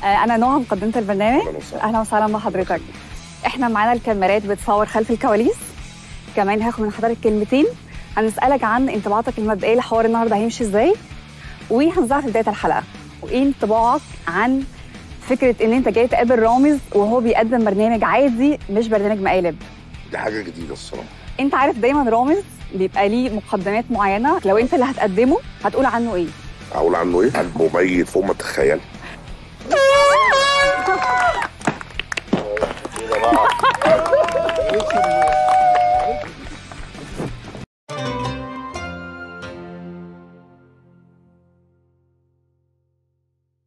آه، انا نهى مقدمه البرنامج أهلاً وسهلاً. اهلا وسهلا بحضرتك احنا معانا الكاميرات بتصور خلف الكواليس كمان هاخد من حضرتك كلمتين هنسالك عن انطباعاتك المبدئيه لحوار النهارده هيمشي ازاي وهنزعها في بدايه الحلقه وايه انطباعك عن فكره ان انت جاي تقابل رامز وهو بيقدم برنامج عادي مش برنامج مقالب دي حاجه جديده الصراحه انت عارف دايما رامز بيبقى ليه مقدمات معينه لو انت اللي هتقدمه هتقول عنه ايه اقول عنه ايه؟ مميز فوق ما تتخيل